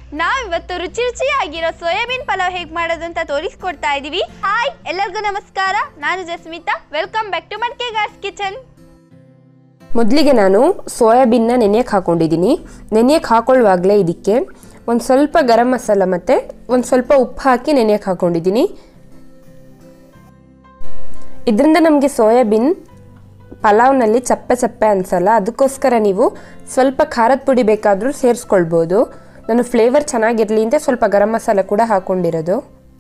ನಾವಿವತ್ತು ರುಚಿ ರುಚಿಯಾಗಿರೋ ಸೋಯಾಬೀನ್ ಪಲಾವ್ ಹೇಗೆ ಮಾಡೋದು ಅಂತ ತೋರಿಸ್ಕೊಡ್ತಾ ಇದ್ದೀವಿ ಹಾಯ್ ಎಲ್ಲರಿಗೂ ನಮಸ್ಕಾರ ನಾನು ಜಸ್ಮಿತಾ ವೆಲ್ಕಮ್ ಬ್ಯಾಕ್ ಟು ಮಡ್ಕೆ ಗಾಸ್ ಕಿಚನ್ ಮೊದಲಿಗೆ ನಾನು ಸೋಯಾಬೀನ್ನ ನೆನೆಯಕ್ಕೆ ಹಾಕೊಂಡಿದ್ದೀನಿ ನೆನೆಯಕ್ಕೆ ಹಾಕೊಳ್ಳುವಾಗಲೇ ಇದಕ್ಕೆ ಒಂದು ಸ್ವಲ್ಪ ಗರಂ ಮಸಾಲ ಮತ್ತು ಒಂದು ಸ್ವಲ್ಪ ಉಪ್ಪು ಹಾಕಿ ನೆನೆಯಕ್ಕೆ ಹಾಕೊಂಡಿದ್ದೀನಿ ಇದರಿಂದ ನಮಗೆ ಸೋಯಾಬೀನ್ ಪಲಾವ್ನಲ್ಲಿ ಚಪ್ಪೆ ಚಪ್ಪೆ ಅನಿಸಲ್ಲ ಅದಕ್ಕೋಸ್ಕರ ನೀವು ಸ್ವಲ್ಪ ಖಾರದ ಪುಡಿ ಬೇಕಾದರೂ ಸೇರಿಸ್ಕೊಳ್ಬೋದು ನಾನು ಫ್ಲೇವರ್ ಚೆನ್ನಾಗಿರಲಿ ಅಂತ ಸ್ವಲ್ಪ ಗರಂ ಮಸಾಲ ಕೂಡ ಹಾಕ್ಕೊಂಡಿರೋದು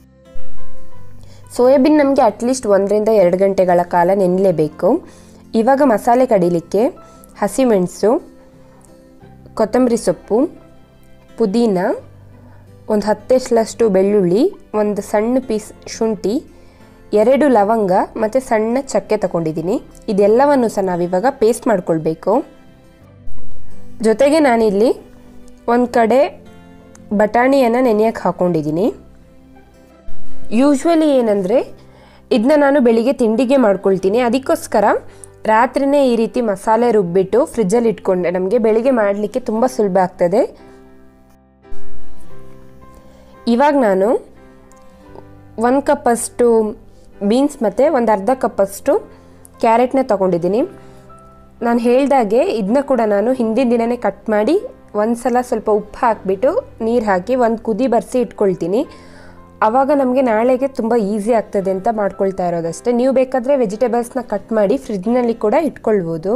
ಸೋಯಾಬೀನ್ ನಮಗೆ ಅಟ್ಲೀಸ್ಟ್ ಒಂದರಿಂದ ಎರಡು ಗಂಟೆಗಳ ಕಾಲ ನೆನಲೇಬೇಕು ಇವಾಗ ಮಸಾಲೆ ಕಡಿಲಿಕ್ಕೆ ಹಸಿಮೆಣಸು ಕೊತ್ತಂಬರಿ ಸೊಪ್ಪು ಪುದೀನ ಒಂದು ಹತ್ತೆಸ್ಲಷ್ಟು ಬೆಳ್ಳುಳ್ಳಿ ಒಂದು ಸಣ್ಣ ಪೀಸ್ ಶುಂಠಿ ಎರಡು ಲವಂಗ ಮತ್ತು ಸಣ್ಣ ಚಕ್ಕೆ ತಗೊಂಡಿದ್ದೀನಿ ಇದೆಲ್ಲವನ್ನು ಸಹ ನಾವಿವಾಗ ಪೇಸ್ಟ್ ಮಾಡ್ಕೊಳ್ಬೇಕು ಜೊತೆಗೆ ನಾನಿಲ್ಲಿ ಒಂದು ಕಡೆ ಬಟಾಣಿಯನ್ನು ನೆನೆಯಕ್ಕೆ ಹಾಕ್ಕೊಂಡಿದ್ದೀನಿ ಯೂಶ್ವಲಿ ಏನಂದರೆ ಇದನ್ನ ನಾನು ಬೆಳಿಗ್ಗೆ ತಿಂಡಿಗೆ ಮಾಡ್ಕೊಳ್ತೀನಿ ಅದಕ್ಕೋಸ್ಕರ ರಾತ್ರಿನೇ ಈ ರೀತಿ ಮಸಾಲೆ ರುಬ್ಬಿಟ್ಟು ಫ್ರಿಜ್ಜಲ್ಲಿ ಇಟ್ಕೊಂಡೆ ನಮಗೆ ಬೆಳಿಗ್ಗೆ ಮಾಡಲಿಕ್ಕೆ ತುಂಬ ಸುಲಭ ಆಗ್ತದೆ ಇವಾಗ ನಾನು ಒಂದು ಕಪ್ಪಷ್ಟು ಬೀನ್ಸ್ ಮತ್ತು ಒಂದು ಅರ್ಧ ಕಪ್ಪಷ್ಟು ಕ್ಯಾರೆಟ್ನ ತೊಗೊಂಡಿದ್ದೀನಿ ನಾನು ಹೇಳ್ದಾಗೆ ಇದನ್ನ ಕೂಡ ನಾನು ಹಿಂದಿನ ದಿನವೇ ಕಟ್ ಮಾಡಿ ಒಂದು ಸಲ ಸ್ವಲ್ಪ ಉಪ್ಪು ಹಾಕಿಬಿಟ್ಟು ನೀರು ಹಾಕಿ ಒಂದು ಕುದಿ ಬರೆಸಿ ಇಟ್ಕೊಳ್ತೀನಿ ಆವಾಗ ನಮಗೆ ನಾಳೆಗೆ ತುಂಬ ಈಸಿ ಆಗ್ತದೆ ಅಂತ ಮಾಡ್ಕೊಳ್ತಾ ಇರೋದಷ್ಟೇ ನೀವು ಬೇಕಾದರೆ ವೆಜಿಟೇಬಲ್ಸ್ನ ಕಟ್ ಮಾಡಿ ಫ್ರಿಜ್ನಲ್ಲಿ ಕೂಡ ಇಟ್ಕೊಳ್ಬೋದು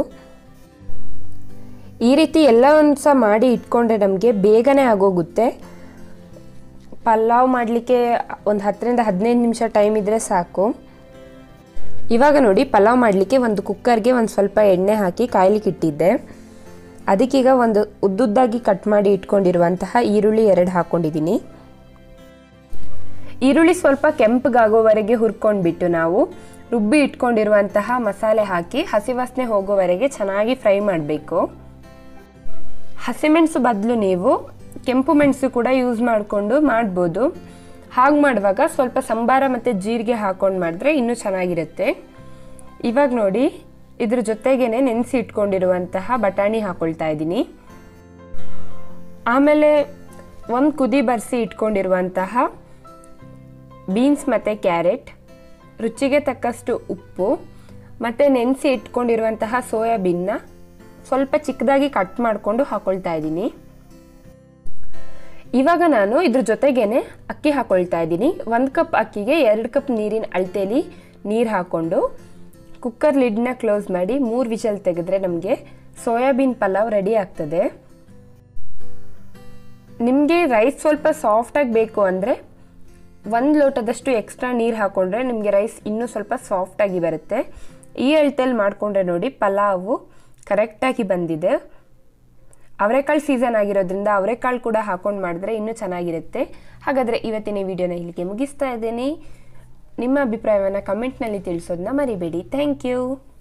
ಈ ರೀತಿ ಎಲ್ಲವನ್ನು ಸಹ ಮಾಡಿ ಇಟ್ಕೊಂಡ್ರೆ ನಮಗೆ ಬೇಗನೆ ಆಗೋಗುತ್ತೆ ಪಲಾವ್ ಮಾಡಲಿಕ್ಕೆ ಒಂದು ಹತ್ತರಿಂದ ಹದಿನೈದು ನಿಮಿಷ ಟೈಮ್ ಇದ್ದರೆ ಸಾಕು ಇವಾಗ ನೋಡಿ ಪಲಾವ್ ಮಾಡಲಿಕ್ಕೆ ಒಂದು ಕುಕ್ಕರ್ಗೆ ಒಂದು ಸ್ವಲ್ಪ ಎಣ್ಣೆ ಹಾಕಿ ಕಾಯ್ಲಿಕ್ಕೆ ಇಟ್ಟಿದ್ದೆ ಅದಕ್ಕೀಗ ಒಂದು ಉದ್ದುದ್ದಾಗಿ ಕಟ್ ಮಾಡಿ ಇಟ್ಕೊಂಡಿರುವಂತಹ ಈರುಳ್ಳಿ ಎರಡು ಹಾಕ್ಕೊಂಡಿದ್ದೀನಿ ಈರುಳ್ಳಿ ಸ್ವಲ್ಪ ಕೆಂಪಗಾಗೋವರೆಗೆ ಹುರ್ಕೊಂಡ್ಬಿಟ್ಟು ನಾವು ರುಬ್ಬಿ ಇಟ್ಕೊಂಡಿರುವಂತಹ ಮಸಾಲೆ ಹಾಕಿ ಹಸಿ ವಾಸನೆ ಹೋಗೋವರೆಗೆ ಚೆನ್ನಾಗಿ ಫ್ರೈ ಮಾಡಬೇಕು ಹಸಿಮೆಣಸು ಬದಲು ನೀವು ಕೆಂಪು ಮೆಣಸು ಕೂಡ ಯೂಸ್ ಮಾಡಿಕೊಂಡು ಮಾಡ್ಬೋದು ಹಾಗೆ ಮಾಡುವಾಗ ಸ್ವಲ್ಪ ಸಂಬಾರ ಮತ್ತು ಜೀರಿಗೆ ಹಾಕೊಂಡು ಮಾಡಿದ್ರೆ ಇನ್ನೂ ಚೆನ್ನಾಗಿರುತ್ತೆ ಇವಾಗ ನೋಡಿ ಇದ್ರ ಜೊತೆಗೇನೆ ನೆನೆಸಿ ಇಟ್ಕೊಂಡಿರುವಂತಹ ಬಟಾಣಿ ಹಾಕೊಳ್ತಾ ಇದ್ದೀನಿ ಆಮೇಲೆ ಒಂದು ಕುದಿ ಬರೆಸಿ ಇಟ್ಕೊಂಡಿರುವಂತಹ ಬೀನ್ಸ್ ಮತ್ತು ಕ್ಯಾರೆಟ್ ರುಚಿಗೆ ತಕ್ಕಷ್ಟು ಉಪ್ಪು ಮತ್ತು ನೆನೆಸಿ ಇಟ್ಕೊಂಡಿರುವಂತಹ ಸೋಯಾಬೀನ್ನ ಸ್ವಲ್ಪ ಚಿಕ್ಕದಾಗಿ ಕಟ್ ಮಾಡಿಕೊಂಡು ಹಾಕೊಳ್ತಾ ಇದ್ದೀನಿ ಇವಾಗ ನಾನು ಇದ್ರ ಜೊತೆಗೇನೆ ಅಕ್ಕಿ ಹಾಕೊಳ್ತಾ ಇದ್ದೀನಿ ಒಂದು ಕಪ್ ಅಕ್ಕಿಗೆ ಎರಡು ಕಪ್ ನೀರಿನ ಅಳತೆಯಲ್ಲಿ ನೀರು ಹಾಕ್ಕೊಂಡು ಕುಕ್ಕರ್ ಲಿಡ್ನ ಕ್ಲೋಸ್ ಮಾಡಿ ಮೂರು ವಿಷಲ್ ತೆಗೆದ್ರೆ ನಮಗೆ ಸೋಯಾಬೀನ್ ಪಲಾವ್ ರೆಡಿ ಆಗ್ತದೆ ನಿಮಗೆ ರೈಸ್ ಸ್ವಲ್ಪ ಸಾಫ್ಟಾಗಿ ಬೇಕು ಅಂದರೆ ಒಂದು ಲೋಟದಷ್ಟು ಎಕ್ಸ್ಟ್ರಾ ನೀರು ಹಾಕ್ಕೊಂಡ್ರೆ ನಿಮಗೆ ರೈಸ್ ಇನ್ನೂ ಸ್ವಲ್ಪ ಸಾಫ್ಟಾಗಿ ಬರುತ್ತೆ ಈ ಅಳತೆಯಲ್ಲಿ ಮಾಡಿಕೊಂಡ್ರೆ ನೋಡಿ ಪಲಾವು ಕರೆಕ್ಟಾಗಿ ಬಂದಿದೆ ಅವರೆಕಾಳು ಸೀಸನ್ ಆಗಿರೋದ್ರಿಂದ ಅವರೆಕಾಳು ಕೂಡ ಹಾಕೊಂಡು ಮಾಡಿದ್ರೆ ಇನ್ನೂ ಚೆನ್ನಾಗಿರುತ್ತೆ ಹಾಗಾದರೆ ಇವತ್ತಿನ ಈ ವಿಡಿಯೋನ ಇಲ್ಲಿಗೆ ಮುಗಿಸ್ತಾ ಇದ್ದೀನಿ ನಿಮ್ಮ ಅಭಿಪ್ರಾಯವನ್ನು ಕಮೆಂಟ್ನಲ್ಲಿ ತಿಳಿಸೋದನ್ನ ಮರಿಬೇಡಿ ಥ್ಯಾಂಕ್ ಯು